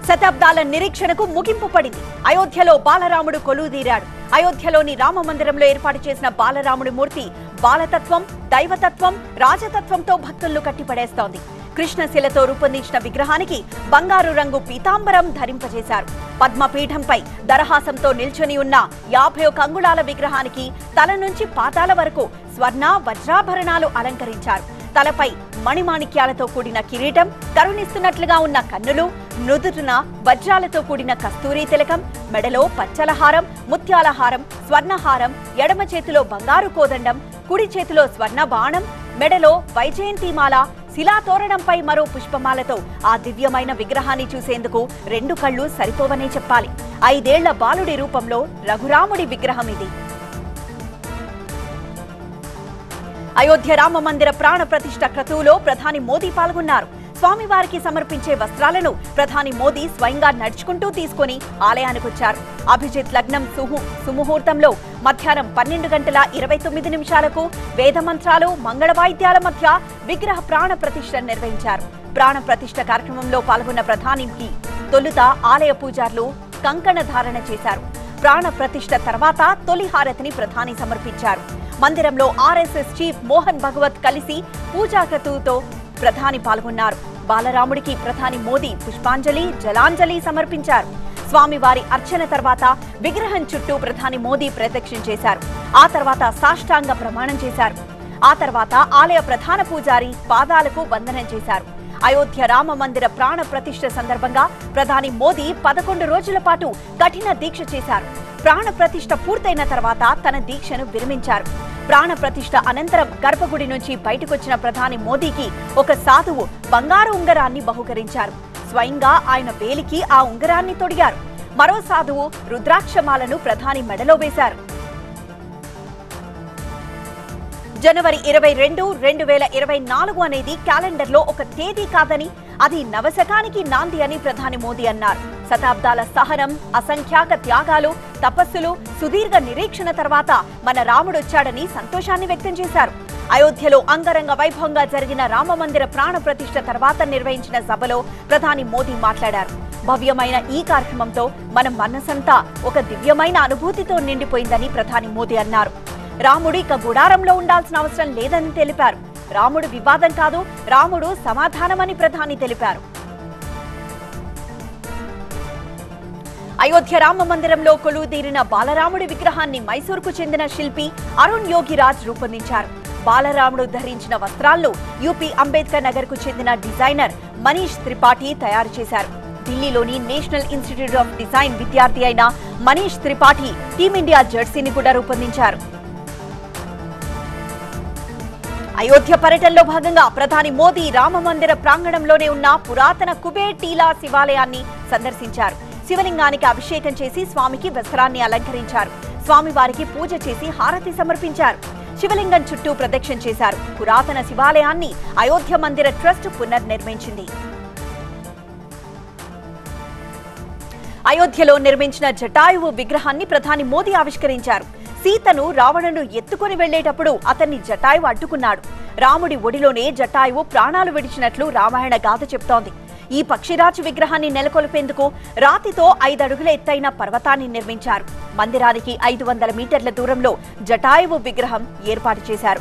శతాబ్దాల నిరీక్షణకు ముగింపు పడింది అయోధ్యలో బాలరాముడు కొలువుదీరాడు అయోధ్యలోని రామ మందిరంలో ఏర్పాటు చేసిన బాలరాముడి మూర్తి బాలతత్వం దైవతత్వం రాజతత్వంతో భక్తులను కట్టిపడేస్తోంది కృష్ణశిలతో రూపొందించిన విగ్రహానికి బంగారు రంగు పీతాంబరం ధరింపజేశారు పద్మపీఠంపై దరహాసంతో నిల్చొని ఉన్న యాభై ఒక అంగుళాల విగ్రహానికి తల నుంచి పాదాల వరకు స్వర్ణ వజ్రాభరణాలు అలంకరించారు తలపై మణిమాణిక్యాలతో కూడిన కిరీటం కరుణిస్తున్నట్లుగా ఉన్న కన్నులు నుదుటిన వజ్రాలతో కూడిన కస్తూరి తిలకం మెడలో పచ్చలహారం ముత్యాలహారం స్వర్ణహారం ఎడమ చేతిలో బంగారు కోదండం కుడి చేతిలో స్వర్ణ బాణం మెడలో వైజయంతిమాల శిలాతోరణంపై మరో పుష్పమాలతో ఆ దివ్యమైన విగ్రహాన్ని చూసేందుకు రెండు కళ్ళు సరిపోవనే చెప్పాలి ఐదేళ్ల బాలుడి రూపంలో రఘురాముడి విగ్రహం ఇది అయోధ్య రామ మందిర ప్రాణ ప్రతిష్ఠ క్రతువులో ప్రధాని మోదీ పాల్గొన్నారు స్వామివారికి సమర్పించే వస్త్రాలను ప్రధాని మోదీ స్వయంగా నడుచుకుంటూ తీసుకొని ఆలయానికొచ్చారు అభిజిత్ లగ్నం సుహు సుముహూర్తంలో మధ్యాహ్నం పన్నెండు గంటల ఇరవై తొమ్మిది నిమిషాలకు వేద మంత్రాలు మంగళ వాయిద్యాల మధ్య విగ్రహ ప్రాణ ప్రతిష్ఠ నిర్వహించారు ప్రాణ ప్రతిష్ఠ కార్యక్రమంలో పాల్గొన్న ప్రధానికి తొలుత ఆలయ పూజార్లు కంకణ ధారణ చేశారు ప్రాణ ప్రతిష్ఠ తర్వాత తొలి హారతిని ప్రధాని సమర్పించారు మందిరంలో ఆర్ఎస్ఎస్ చీఫ్ మోహన్ భగవత్ కలిసి పూజా క్రతువుతో ప్రధాని పాల్గొన్నారు బాలరాముడికి ప్రధాని మోదీ పుష్పాంజలి జలాంజలి సమర్పించారు స్వామివారి అర్చన తర్వాత విగ్రహం చుట్టూ ప్రధాని మోదీ ప్రదక్షిణ చేశారు ఆ తర్వాత సాష్టాంగ ప్రమాణం చేశారు ఆ తర్వాత ఆలయ ప్రధాన పూజారి పాదాలకు వందనం చేశారు అయోధ్య రామ మందిర ప్రాణ ప్రతిష్ఠ సందర్భంగా ప్రధాని మోదీ పదకొండు రోజుల పాటు కఠిన దీక్ష చేశారు ప్రాణ ప్రతిష్ఠ పూర్తయిన తర్వాత తన దీక్షను విరమించారు ప్రాణ ప్రతిష్ఠ అనంతరం గర్భగుడి నుంచి బయటకొచ్చిన ప్రధాని మోదీకి ఒక సాధువు బంగారు ఉంగరాన్ని బహుకరించారు స్వయంగా ఆయన వేలికి ఆ ఉంగరాన్ని తొడిగారు మరో సాధువు రుద్రాక్షమాలను ప్రధాని మెడలో వేశారు జనవరి ఇరవై రెండు రెండు వేల ఇరవై నాలుగు అనేది క్యాలెండర్లో ఒక తేదీ కాదని అది నవశకానికి నాంది అని ప్రధాని మోదీ అన్నారు శతాబ్దాల సహనం అసంఖ్యాక త్యాగాలు తపస్సులు సుదీర్ఘ నిరీక్షణ తర్వాత మన రాముడొచ్చాడని సంతోషాన్ని వ్యక్తం చేశారు అయోధ్యలో అంగరంగ వైభవంగా జరిగిన రామ మందిర ప్రాణ ప్రతిష్ఠ తర్వాత నిర్వహించిన సభలో ప్రధాని మోదీ మాట్లాడారు భవ్యమైన ఈ కార్యక్రమంతో మన మనసంతా ఒక దివ్యమైన అనుభూతితో నిండిపోయిందని ప్రధాని మోదీ అన్నారు రాముడు ఇక గుడారంలో ఉండాల్సిన అవసరం లేదని తెలిపారు రాముడు వివాదం కాదు రాముడు సమాధానమని ప్రధాని తెలిపారు అయోధ్య రామ మందిరంలో కొలువుదీరిన బాలరాముడి విగ్రహాన్ని మైసూర్కు చెందిన శిల్పి అరుణ్ యోగిరాజ్ రూపొందించారు బాలరాముడు ధరించిన వస్త్రాలను యూపీ అంబేద్కర్ నగర్ కు చెందిన డిజైనర్ మనీష్ త్రిపాఠి తయారు చేశారు ఢిల్లీలోని నేషనల్ ఇన్స్టిట్యూట్ ఆఫ్ డిజైన్ విద్యార్థి అయిన మనీష్ త్రిపాఠి టీమిండియా జెర్సీని కూడా రూపొందించారు అయోధ్య పర్యటనలో భాగంగా ప్రధాని మోదీ రామ మందిర ప్రాంగణంలోనే ఉన్న పురాతన కుబేర్ టీలా శివాలయాన్ని సందర్శించారు శివలింగానికి అభిషేకం చేసి స్వామికి వస్త్రాన్ని అలంకరించారు స్వామివారికి పూజ చేసి హారతి సమర్పించారు శివలింగం చుట్టూ ప్రదక్షిణ చేశారు పురాతన శివాలయాన్ని అయోధ్య మందిర ట్రస్ట్ పునర్నిర్మించింది అయోధ్యలో నిర్మించిన జటాయువు విగ్రహాన్ని ప్రధాని మోదీ ఆవిష్కరించారు సీతను రావణుడు ఎత్తుకొని వెళ్లేటప్పుడు అతన్ని జటాయువు అడ్డుకున్నాడు రాముడి ఒడిలోనే జటాయువు ప్రాణాలు విడిచినట్లు రామాయణ గాథ చెప్తోంది ఈ పక్షిరాజు విగ్రహాన్ని నెలకొల్పేందుకు రాతితో ఐదడుగుల ఎత్తైన పర్వతాన్ని నిర్మించారు మందిరానికి ఐదు వందల మీటర్ల దూరంలో జటాయువు విగ్రహం ఏర్పాటు చేశారు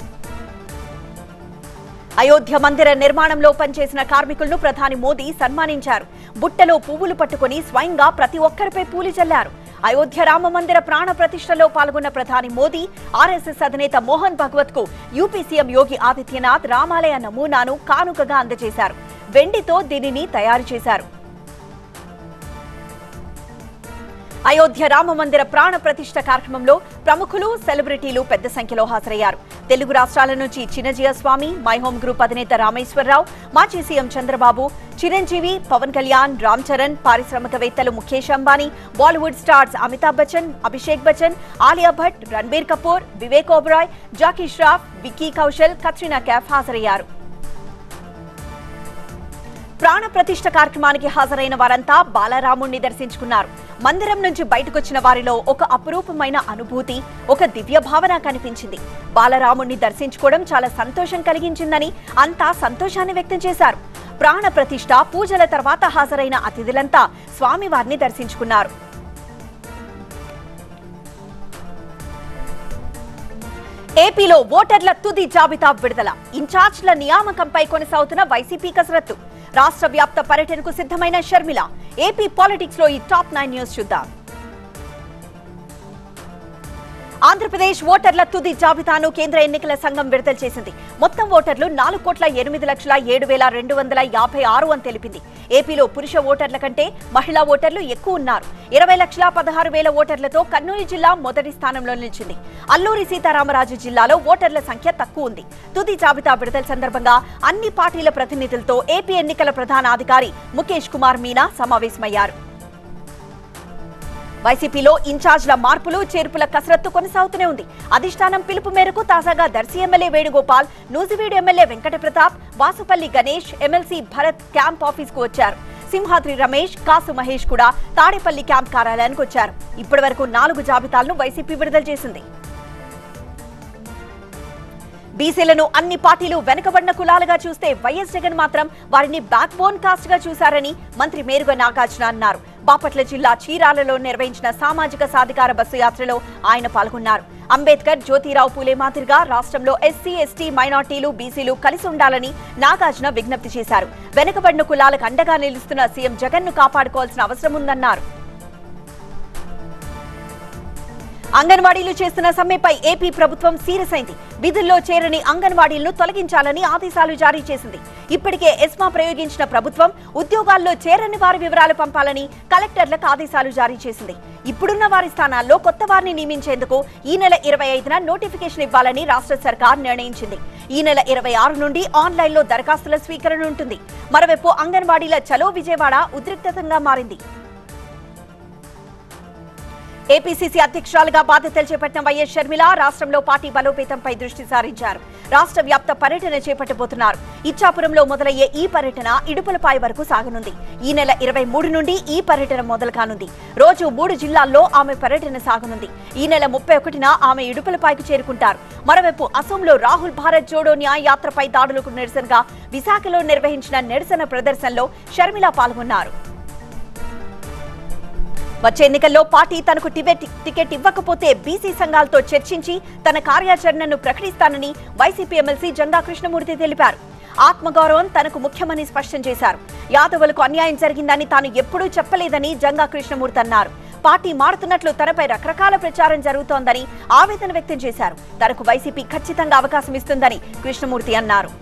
అయోధ్య మందిర నిర్మాణంలో పనిచేసిన కార్మికులను ప్రధాని మోదీ సన్మానించారు బుట్టలో పువ్వులు పట్టుకుని స్వయంగా ప్రతి ఒక్కరిపై పూలు చల్లారు అయోధ్య రామ మందిర ప్రాణ ప్రతిష్టలో పాల్గొన్న ప్రధాని మోదీ ఆర్ఎస్ఎస్ అధినేత మోహన్ భగవత్ కు యూపీ సీఎం యోగి ఆదిత్యనాథ్ రామాలయ నమూనాను కానుకగా అందజేశారు వెండితో దీనిని తయారు చేశారు అయోధ్య రామ మందిర ప్రాణ ప్రతిష్ఠ కార్యక్రమంలో ప్రముఖులు సెలబ్రిటీలు పెద్ద సంఖ్యలో హాజరయ్యారు తెలుగు రాష్ట్రాల నుంచి Chinnajeeya Swami my home group అధినేత రామేశ్వరరావు మాజీ సీఎం చంద్రబాబు చిరంజీవి పవన్ కళ్యాణ్ రామ్ చరణ్ పారిశ్రామికవేత్తలు ముఖేష్ అంబానీ బాలీవుడ్ స్టార్స్ అమితాబ్ బచ్చన్ అభిషేక్ బచ్చన్ ఆలియా భట్ రణబీర్ కపూర్ వివేక్ ఓబ్రాయ్ జాకీ ష్రాఫ్ విక్కీ కౌశల్ కత్రినా క్యాఫ్ హాజరయ్యారు ప్రాణ ప్రతిష్ఠ కార్యక్రమానికి హాజరైన వారంతా బాలరాముణ్ణి దర్శించుకున్నారు మందిరం నుంచి బయటకొచ్చిన వారిలో ఒక అపురూపమైన అనుభూతి ఒక దివ్య భావన కనిపించింది బాలరాముణ్ణి దర్శించుకోవడం చాలా సంతోషం కలిగించిందని అంతా సంతోషాన్ని వ్యక్తం చేశారు ప్రాణ ప్రతిష్ఠ పూజల తర్వాత హాజరైన అతిథులంతా స్వామివారిని దర్శించుకున్నారు ఏపీలో ఓటర్ల తుది జాబితా విడుదల ఇన్ఛార్జ్ల నియామకంపై కొనసాగుతున్న వైసీపీ కసరత్తు రాష్ట్ర వ్యాప్త పర్యటనకు సిద్ధమైన షర్మిల ఏపీ పాలిటిక్స్ లో ఈ టాప్ నైన్ న్యూస్ చూద్దాం ఆంధ్రప్రదేశ్ ఓటర్ల తుది జాబితాను కేంద్ర ఎన్నికల సంఘం విడుదల చేసింది మొత్తం ఓటర్లు నాలుగు కోట్ల ఎనిమిది లక్షల ఏడు వేల రెండు వందల యాభై ఆరు అని తెలిపింది ఏపీలో పురుష ఓటర్ల కంటే మహిళా ఓటర్లు ఎక్కువ ఉన్నారు ఇరవై లక్షల పదహారు వేల ఓటర్లతో కర్నూలు జిల్లా మొదటి స్థానంలో నిలిచింది అల్లూరి సీతారామరాజు జిల్లాలో ఓటర్ల సంఖ్య తక్కువ ఉంది తుది జాబితా విడుదల సందర్భంగా అన్ని పార్టీల ప్రతినిధులతో ఏపీ ఎన్నికల ప్రధానాధికారి ముఖేష్ కుమార్ మీనా సమావేశమయ్యారు వైసీపీలో ఇన్ఛార్జ్ల మార్పులు చేర్పుల కసరత్తు కొనసాగుతూనే ఉంది అధిష్టానం పిలుపు మేరకు తాజాగా Darsi MLA Venugopal Nuzvid MLA Venkata Pratap Vasupalli Ganesh MLC Bharat camp office కు వచ్చారు సింహాద్రి రమేష్ కాసు మహేష్ కూడా తాడేపల్లి క్యాంప్ కార్యాలయానికి వచ్చారు ఇప్పటి వరకు నాలుగు జాబితాలను వైసీపీ విడుదల చేసింది బీసీలను అన్ని పార్టీలు వెనుకబడిన కులాలుగా చూస్తే వైఎస్ జగన్ మాత్రం వారిని బ్యాక్ బోన్ కాస్ట్ గా చూశారని మంత్రి మేరుగ నాగార్జున అన్నారు బాపట్ల జిల్లా చీరాలలో నిర్వహించిన సామాజిక సాధికార బస్సు యాత్రలో ఆయన పాల్గొన్నారు అంబేద్కర్ జ్యోతిరావు పూలే మాదిరిగా రాష్ట్రంలో ఎస్సీ ఎస్టీ మైనార్టీలు బీసీలు కలిసి ఉండాలని నాగార్జున విజ్ఞప్తి చేశారు వెనుకబడిన కులాలకు అండగా నిలుస్తున్న సీఎం జగన్ ను కాపాడుకోవాల్సిన అవసరం ఉందన్నారు అంగన్వాడీలు చేస్తున్న సమ్మెపై ఏపీ ప్రభుత్వం సీరియస్ అయింది విధుల్లో చేరని అంగన్వాడీలను తొలగించాలని ఆదేశాలు జారీ చేసింది ఇప్పటికే ఎస్మా ప్రయోగించిన ప్రభుత్వం ఉద్యోగాల్లో చేరని వారి వివరాలు పంపాలని కలెక్టర్లకు ఆదేశాలు జారీ చేసింది ఇప్పుడున్న వారి స్థానాల్లో కొత్త వారిని నియమించేందుకు ఈ నెల ఇరవై ఐదున నోటిఫికేషన్ ఇవ్వాలని రాష్ట్ర సర్కార్ నిర్ణయించింది ఈ నెల ఇరవై ఆరు నుండి ఆన్లైన్లో దరఖాస్తుల స్వీకరణ ఉంటుంది మరోవైపు అంగన్వాడీల చలో విజయవాడ ఉద్రిక్తతంగా మారింది ఏపీసీసీ అధ్యక్షురాలుగా బాధ్యతలు చేపట్టిన వైఎస్ షర్మిల రాష్ట్రంలో పార్టీ బలోపేతంపై దృష్టి సారించారు రాష్ట్ర వ్యాప్త పర్యటన చేపట్టబోతున్నారు ఇచ్చాపురంలో మొదలయ్యే ఈ పర్యటన ఇడుపులపాయ వరకు సాగనుంది ఈ నెల ఇరవై మూడు నుండి ఈ పర్యటన మొదలు కానుంది రోజు మూడు జిల్లాల్లో ఆమె పర్యటన సాగనుంది ఈ నెల ముప్పై ఒకటిన ఆమె ఇడుపులపాయకు చేరుకుంటారు మరోవైపు అసోంలో రాహుల్ భారత్ జోడో న్యాయ యాత్రపై దాడులకు నిరసనగా విశాఖలో నిర్వహించిన నిరసన ప్రదర్శనలో షర్మిల పాల్గొన్నారు వచ్చే ఎన్నికల్లో పార్టీ తనకు టికెట్ టికెట్ ఇవ్వకపోతే బీసీ సంఘాలతో చర్చించి తన కార్యాచరణను ప్రకటిస్తానని వైసీపీ ఎమ్మెల్సీ జంగా కృష్ణమూర్తి తెలిపారు ఆత్మగౌరవం తనకు ముఖ్యమని స్పష్టం చేశారు యాదవులకు అన్యాయం జరిగిందని తాను ఎప్పుడూ చెప్పలేదని జంగా కృష్ణమూర్తి అన్నారు పార్టీ మారుతున్నట్లు తనపై రకరకాల ప్రచారం జరుగుతోందని ఆవేదన వ్యక్తం చేశారు తనకు వైసీపీ ఖచ్చితంగా అవకాశం ఇస్తుందని కృష్ణమూర్తి అన్నారు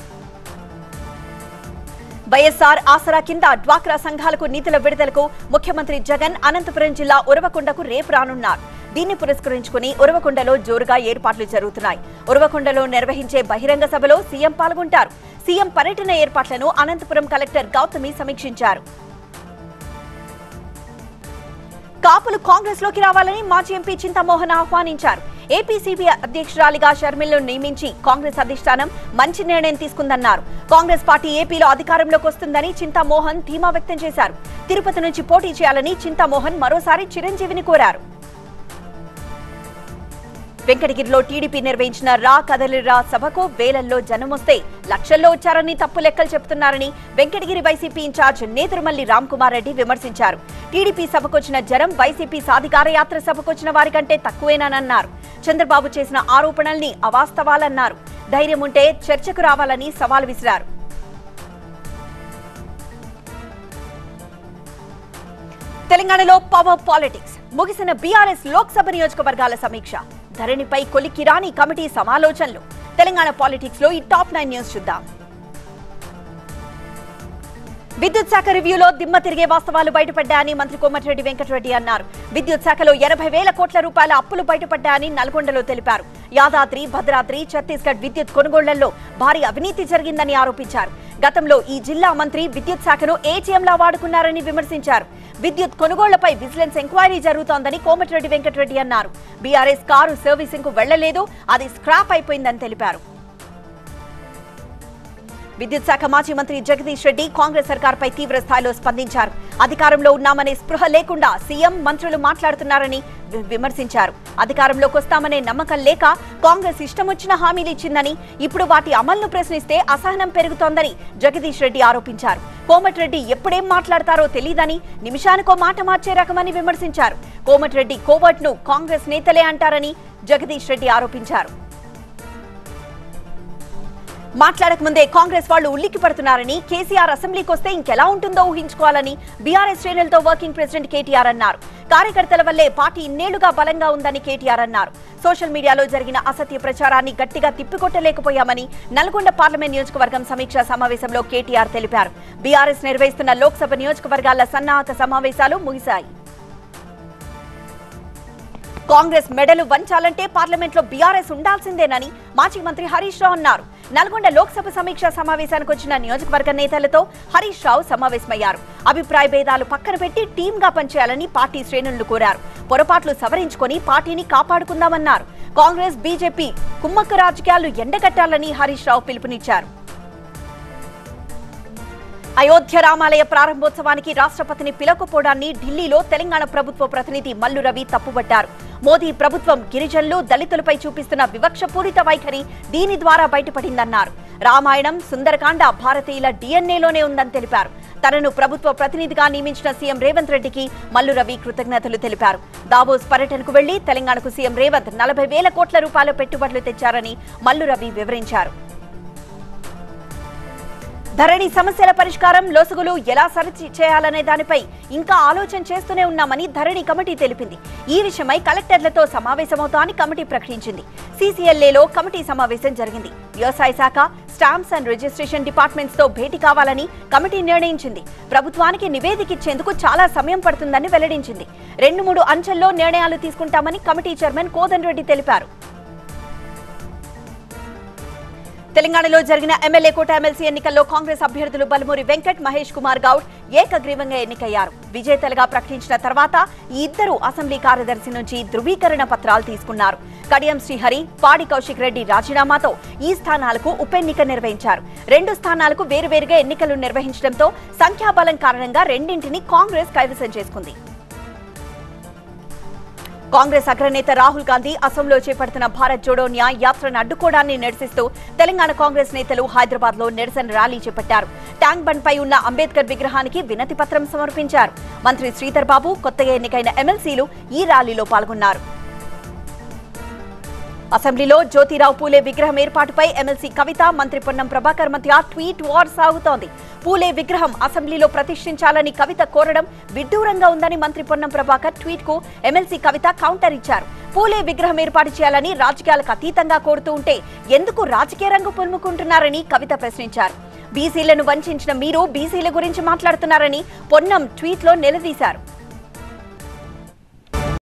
వైఎస్ఆర్ ఆసరా కింద డ్వాక్రా సంఘాలకు నిధుల విడుదలకు ముఖ్యమంత్రి జగన్ అనంతపురం జిల్లా ఉరవకొండకు రేపు రానున్నారు దీన్ని పురస్కరించుకుని ఉరవకొండలో జోరుగా ఏర్పాట్లు జరుగుతున్నాయి ఉరవకొండలో నిర్వహించే బహిరంగ సభలో సీఎం పాల్గొంటారు సీఎం పర్యటన ఏర్పాట్లను అనంతపురం కలెక్టర్ గౌతమి సమీక్షించారు కాపులు కాంగ్రెస్ లోకి రావాలని మాజీ ఎంపీ చింతమోహన్ ఆహ్వానించారు ఏపీసీబీ అధ్యక్షురాలిగా షర్మిలను నియమించి కాంగ్రెస్ అధిష్టానం మంచి నిర్ణయం తీసుకుందన్నారు కాంగ్రెస్ పార్టీ ఏపీలో అధికారంలోకి వస్తుందని చింతామోహన్ ధీమా వ్యక్తం చేశారు తిరుపతి నుంచి పోటీ చేయాలని చింతామోహన్ మరోసారి చిరంజీవిని కోరారు వెంకటగిరిలో టీడీపీ నిర్వహించిన రా కదలిరా సభకు వేలల్లో జనం వస్తే లక్షల్లో వచ్చారని తప్పు లెక్కలు చెబుతున్నారని వెంకటగిరి వైసీపీ ఇన్ఛార్జ్ నేదురుమల్లి రామ్ కుమార్ రెడ్డి విమర్శించారు టీడీపీ సభకొచ్చిన జనం వైసీపీ సాధికార యాత్ర సభకొచ్చిన వారికంటే తక్కువేనన్నారు చంద్రబాబు చేసిన ఆరోపణల్ని అవాస్తవాలన్నారు ధైర్యం ఉంటే చర్చకు రావాలని సవాల్ విసిరారు తెలంగాణలో పవర్ పాలిటిక్స్ ముగిసిన బీఆర్ఎస్ లోక్సభ నియోజకవర్గాల సమీక్ష ధరణిపై కొలికిరాని కమిటీ సమాలోచనలు తెలంగాణ పాలిటిక్స్ లో ఈ టాప్ నైన్ న్యూస్ చూద్దాం విద్యుత్ శాఖ రివ్యూలో దిమ్మ తిరిగే వాస్తవాలు బయటపడ్డాయని మంత్రి కోమటిరెడ్డి వెంకటరెడ్డి అన్నారు విద్యుత్ శాఖలో ఎనభై వేల కోట్ల రూపాయల అప్పులు బయటపడ్డాయని నల్గొండలో తెలిపారు యాదాద్రి భద్రాద్రి ఛత్తీస్గఢ్ విద్యుత్ కొనుగోళ్లలో భారీ అవినీతి జరిగిందని ఆరోపించారు గతంలో ఈ జిల్లా మంత్రి విద్యుత్ శాఖను ఏటీఎంలా వాడుకున్నారని విమర్శించారు విద్యుత్ కొనుగోళ్లపై విజిలెన్స్ ఎంక్వైరీ జరుగుతోందని కోమటిరెడ్డి వెంకటరెడ్డి అన్నారు బీఆర్ఎస్ కారు సర్వీసింగ్ కు వెళ్లలేదు అది స్క్రాప్ అయిపోయిందని తెలిపారు విద్యుత్ శాఖ మాజీ మంత్రి జగదీష్ రెడ్డి కాంగ్రెస్ సర్కార్పై తీవ్ర స్థాయిలో స్పందించారు అధికారంలో ఉన్నామనే స్పృహ లేకుండా సీఎం మంత్రులు మాట్లాడుతున్నారని వి- విమర్శించారు అధికారంలోకి వస్తామనే నమ్మకం లేక కాంగ్రెస్ ఇష్టం వచ్చిన హామీలు ఇచ్చిందని ఇప్పుడు వాటి అమలును ప్రశ్నిస్తే అసహనం పెరుగుతోందని జగదీష్ రెడ్డి ఆరోపించారు కోమటిరెడ్డి ఎప్పుడేం మాట్లాడతారో తెలియదని నిమిషానికో మాట మార్చే రకమని విమర్శించారు కోమటిరెడ్డి కోవట్ ను కాంగ్రెస్ నేతలే అంటారని జగదీష్ రెడ్డి ఆరోపించారు మాట్లాడక ముందే కాంగ్రెస్ వాళ్ళు ఉల్లిక్కి పడుతున్నారని కేసీఆర్ అసెంబ్లీకి వస్తే ఇంకెలా ఉంటుందో ఊహించుకోవాలని బీఆర్ఎస్ శ్రేణులతో వర్కింగ్ ప్రెసిడెంట్ కేటీఆర్ అన్నారు కార్యకర్తల వల్లే పార్టీ ఇన్నేళ్లుగా బలంగా ఉందని కేటీఆర్ అన్నారు సోషల్ మీడియాలో జరిగిన అసత్య ప్రచారాన్ని గట్టిగా తిప్పికొట్టలేకపోయామని నల్గొండ పార్లమెంట్ నియోజకవర్గం సమీక్షా సమావేశంలో కేటీఆర్ తెలిపారు బీఆర్ఎస్ నిర్వహిస్తున్న లోక్సభ నియోజకవర్గాల సన్నాహక సమావేశాలు ముగిశాయి కాంగ్రెస్ మెడలు వంచాలంటే పార్లమెంట్లో బీఆర్ఎస్ ఉండాల్సిందేనని మాజీ మంత్రి హరీష్ రావు అన్నారు నల్గొండ లోక్సభ సమీక్షా సమావేశానికి వచ్చిన నియోజకవర్గ నేతలతో హరీష్ రావు సమావేశమయ్యారు అభిప్రాయ భేదాలు పక్కన పెట్టి టీంగా పనిచేయాలని పార్టీ శ్రేణులను కోరారు పొరపాట్లు సవరించుకొని పార్టీని కాపాడుకుందామన్నారు కాంగ్రెస్ బీజేపీ కుమ్మక్క రాజకీయాలు ఎండగట్టాలని హరీష్ రావు పిలుపునిచ్చారు అయోధ్య రామాలయ ప్రారంభోత్సవానికి రాష్ట్రపతిని పిలవకపోవడాన్ని ఢిల్లీలో తెలంగాణ ప్రభుత్వ ప్రతినిధి మల్లు రవి తప్పుబట్టారు మోదీ ప్రభుత్వం గిరిజనులు దళితులపై చూపిస్తున్న వివక్షపూరిత వైఖరి దీని ద్వారా బయటపడిందన్నారు రామాయణం సుందరకాండ భారతీయుల డిఎన్ఏలోనే ఉందని తెలిపారు తనను ప్రభుత్వ ప్రతినిధిగా నియమించిన సీఎం రేవంత్ రెడ్డికి మల్లు రవి కృతజ్ఞతలు తెలిపారు దావోస్ పర్యటనకు వెళ్లి తెలంగాణకు సీఎం రేవంత్ నలభై వేల కోట్ల రూపాయల పెట్టుబడులు తెచ్చారని మల్లు రవి వివరించారు ధరణి సమస్యల పరిష్కారం లోసుగులు ఎలా సరి చేయాలనే దానిపై ఇంకా ఆలోచన చేస్తూనే ఉన్నామని ధరణి కమిటీ తెలిపింది ఈ విషయమై కలెక్టర్లతో సమావేశమవుతామని కమిటీ ప్రకటించింది సీసీఎల్ఏలో కమిటీ సమావేశం జరిగింది వ్యవసాయ శాఖ స్టాంప్స్ అండ్ రిజిస్ట్రేషన్ డిపార్ట్మెంట్స్ తో భేటీ కావాలని కమిటీ నిర్ణయించింది ప్రభుత్వానికి నివేదిక ఇచ్చేందుకు చాలా సమయం పడుతుందని వెల్లడించింది రెండు మూడు అంచెల్లో నిర్ణయాలు తీసుకుంటామని కమిటీ చైర్మన్ కోదన్ రెడ్డి తెలిపారు తెలంగాణలో జరిగిన ఎమ్మెల్యే కోట ఎమ్మెల్సీ ఎన్నికల్లో కాంగ్రెస్ అభ్యర్థులు బలమూరి వెంకట్ మహేష్ కుమార్ గౌడ్ ఏకగ్రీవంగా ఎన్నికయ్యారు విజేతలుగా ప్రకటించిన తర్వాత ఈ ఇద్దరు అసెంబ్లీ కార్యదర్శి నుంచి ధృవీకరణ పత్రాలు తీసుకున్నారు కడియం శ్రీహరి పాడి కౌశిక్ రెడ్డి రాజీనామాతో ఈ స్థానాలకు ఉప ఎన్నిక నిర్వహించారు రెండు స్థానాలకు వేరువేరుగా ఎన్నికలు నిర్వహించడంతో సంఖ్యాబలం కారణంగా రెండింటిని కాంగ్రెస్ కైవసం చేసుకుంది కాంగ్రెస్ అగ్రనేత రాహుల్ గాంధీ అసోంలో చేపడుతున్న భారత్ జోడో న్యాయ్ యాత్రను అడ్డుకోవడాన్ని నిరసిస్తూ తెలంగాణ కాంగ్రెస్ నేతలు హైదరాబాద్ లో నిరసన ర్యాలీ చేపట్టారు ట్యాంక్ బండ్ పై ఉన్న అంబేద్కర్ విగ్రహానికి వినతి పత్రం సమర్పించారు మంత్రి శ్రీధర్ బాబు కొత్తగా ఎన్నికైన ఎమ్మెల్సీలు ఈ ర్యాలీలో పాల్గొన్నారు అసెంబ్లీలో జ్యోతిరావు పూలే విగ్రహం ఏర్పాటుపై ఎమ్మెల్సీ కవిత మంత్రి పొన్నం ప్రభాకర్ మధ్య ట్వీట్ వార్ సాగుతోంది పూలే విగ్రహం అసెంబ్లీలో ప్రతిష్ఠించాలని కవిత కోరడం విడ్డూరంగా ఉందని మంత్రి పొన్నం ప్రభాకర్ ట్వీట్ కు ఎమ్మెల్సీ కవిత కౌంటర్ ఇచ్చారు పూలే విగ్రహం ఏర్పాటు చేయాలని రాజకీయాలకు అతీతంగా కోరుతూ ఉంటే ఎందుకు రాజకీయ రంగు పులుముకుంటున్నారని కవిత ప్రశ్నించారు బీసీలను వంచిన మీరు బీసీల గురించి మాట్లాడుతున్నారని పొన్నం ట్వీట్లో నిలదీశారు